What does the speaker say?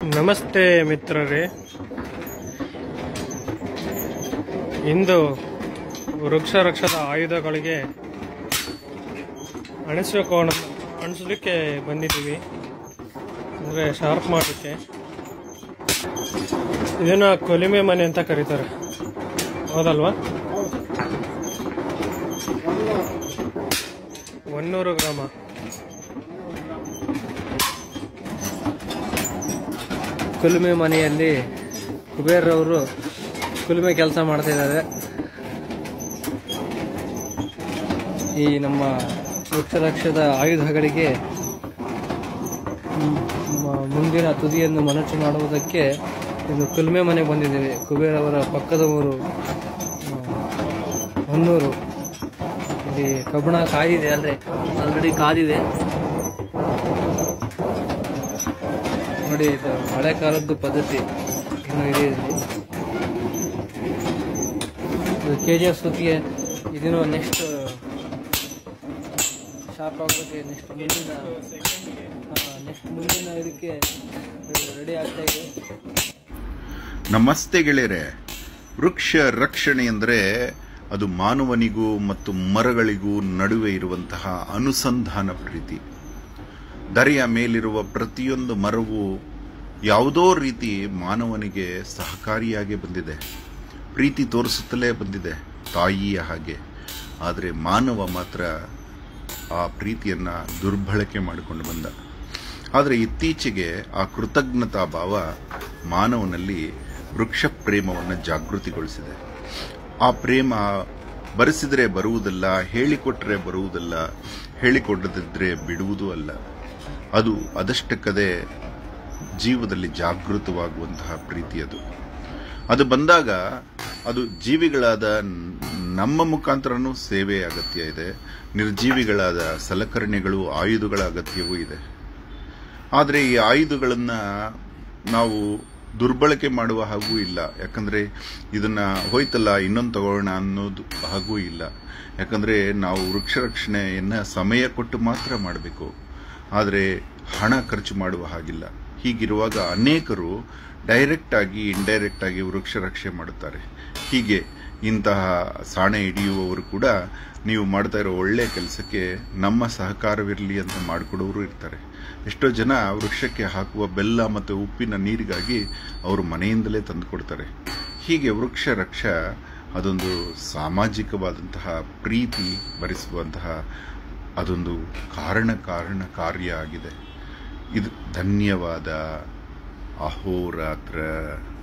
ನಮಸ್ತೆ ಮಿತ್ರರೇ ಇಂದು ವೃಕ್ಷ ರಕ್ಷದ ಆಯುಧಗಳಿಗೆ ಅಣಿಸಬೇಕು ಅನ್ನೋ ಅಣಿಸೋದಕ್ಕೆ ಬಂದಿದ್ದೀವಿ ಅಂದರೆ ಶಾರ್ಪ್ ಮಾಡೋಕ್ಕೆ ಇದನ್ನು ಕೊಲಿಮೆ ಮನೆ ಅಂತ ಕರೀತಾರೆ ಹೌದಲ್ವಾ ಒನ್ನೂರು ಗ್ರಾಮ ಕುಲುಮೆ ಮನೆಯಲ್ಲಿ ಕುಬೇರ್ರವರು ಕುಲುಮೆ ಕೆಲಸ ಮಾಡ್ತಿದ್ದಾರೆ ಈ ನಮ್ಮ ವೃಕ್ಷರಕ್ಷದ ಆಯುಧಗಳಿಗೆ ಮ್, ಮ- ಮುಂದಿನ ತುದಿಯನ್ನು ಮನಚು ಮಾಡುವುದಕ್ಕೆ ಇದು ಕುಲುಮೆ ಮನೆ ಬಂದಿದ್ದೇವೆ ಕುಬೇರವರ ಪಕ್ಕದ ಊರು ಆ, ಹೊನ್ನೂರು ಇಲ್ಲಿ ಕಬ್ಬಣ ಕಾದಿದೆ ಅಲ್ಲದೆ ಆಲ್ರೆಡಿ ಕಾದಿದೆ ನೋಡಿ ಇದು ಹಳೆ ಕಾಲದ್ದು ಪದ್ಧತಿ ಇನ್ನು ಇದೆ ಇಲ್ಲಿ ಕೆ ಜಿ ಎಫ್ ಸುತ್ತಿಗೆ ಇದನ್ನು ನೆಕ್ಸ್ಟ್ ಶಾರ್ಪ್ ಆಗೋದಕ್ಕೆ ನೆಕ್ಸ್ಟ್ ಮುಂದಿನ ನೆಕ್ಸ್ಟ್ ಮುಂದಿನ ಇದಕ್ಕೆ ರೆಡಿ ಆಗ್ತಾ ಇದೆ ನಮಸ್ತೆ ಗೆಳೆಯರೆ ವೃಕ್ಷ ರಕ್ಷಣೆ ಅಂದರೆ ಅದು ಮಾನವನಿಗೂ ಮತ್ತು ಮರಗಳಿಗೂ ನಡುವೆ ಇರುವಂತಹ ಅನುಸಂಧಾನ ಪ್ರೀತಿ ದರೆಯ ಮೇಲಿರುವ ಪ್ರತಿಯೊಂದು ಮರವು ಯಾವುದೋ ರೀತಿ ಮಾನವನಿಗೆ ಸಹಕಾರಿಯಾಗಿ ಬಂದಿದೆ ಪ್ರೀತಿ ತೋರಿಸುತ್ತಲೇ ಬಂದಿದೆ ತಾಯಿಯ ಹಾಗೆ ಆದರೆ ಮಾನವ ಮಾತ್ರ ಆ ಪ್ರೀತಿಯನ್ನು ದುರ್ಬಳಕೆ ಮಾಡಿಕೊಂಡು ಬಂದ ಆದರೆ ಇತ್ತೀಚೆಗೆ ಆ ಕೃತಜ್ಞತಾ ಭಾವ ಮಾನವನಲ್ಲಿ ವೃಕ್ಷ ಪ್ರೇಮವನ್ನು ಜಾಗೃತಿಗೊಳಿಸಿದೆ ಆ ಪ್ರೇಮ ಬರೆಸಿದರೆ ಬರುವುದಲ್ಲ ಹೇಳಿಕೊಟ್ರೆ ಬರುವುದಲ್ಲ ಹೇಳಿಕೊಡದಿದ್ರೆ ಬಿಡುವುದೂ ಅಲ್ಲ ಅದು ಅದಷ್ಟಕ್ಕದೇ ಜೀವದಲ್ಲಿ ಜಾಗೃತವಾಗುವಂತಹ ಪ್ರೀತಿ ಅದು ಅದು ಬಂದಾಗ ಅದು ಜೀವಿಗಳಾದ ನಮ್ಮ ಮುಖಾಂತರನೂ ಸೇವೆ ಅಗತ್ಯ ಇದೆ ನಿರ್ಜೀವಿಗಳಾದ ಸಲಕರಣೆಗಳು ಆಯುಧಗಳ ಅಗತ್ಯವೂ ಇದೆ ಆದರೆ ಈ ಆಯುಧಗಳನ್ನು ನಾವು ದುರ್ಬಳಕೆ ಮಾಡುವ ಹಾಗೂ ಇಲ್ಲ ಯಾಕಂದರೆ ಇದನ್ನು ಹೋಯ್ತಲ್ಲ ಇನ್ನೊಂದು ತಗೊಳ್ಳೋಣ ಅನ್ನೋದು ಹಾಗೂ ಇಲ್ಲ ಯಾಕಂದರೆ ನಾವು ವೃಕ್ಷ ರಕ್ಷಣೆಯನ್ನು ಸಮಯ ಕೊಟ್ಟು ಮಾತ್ರ ಮಾಡಬೇಕು ಆದರೆ ಹಣ ಖರ್ಚು ಮಾಡುವ ಹಾಗಿಲ್ಲ ಹೀಗಿರುವಾಗ ಅನೇಕರು ಡೈರೆಕ್ಟ್ ಆಗಿ ಇಂಡೈರೆಕ್ಟ್ ಆಗಿ ವೃಕ್ಷ ರಕ್ಷೆ ಮಾಡುತ್ತಾರೆ ಹೀಗೆ ಇಂತಹ ಸಾಣೆ ಹಿಡಿಯುವವರು ಕೂಡ ನೀವು ಮಾಡ್ತಾ ಇರೋ ಒಳ್ಳೆಯ ಕೆಲಸಕ್ಕೆ ನಮ್ಮ ಸಹಕಾರವಿರಲಿ ಅಂತ ಮಾಡಿಕೊಡೋರು ಇರ್ತಾರೆ ಎಷ್ಟೋ ಜನ ವೃಕ್ಷಕ್ಕೆ ಹಾಕುವ ಬೆಲ್ಲ ಮತ್ತು ಉಪ್ಪಿನ ನೀರಿಗಾಗಿ ಅವರು ಮನೆಯಿಂದಲೇ ತಂದುಕೊಡ್ತಾರೆ ಹೀಗೆ ವೃಕ್ಷ ರಕ್ಷ ಅದೊಂದು ಸಾಮಾಜಿಕವಾದಂತಹ ಪ್ರೀತಿ ಭರಿಸುವಂತಹ ಅದೊಂದು ಕಾರಣ ಕಾರಣ ಕಾರ್ಯ ಆಗಿದೆ ಇದು ಧನ್ಯವಾದ ಅಹೋರಾತ್ರ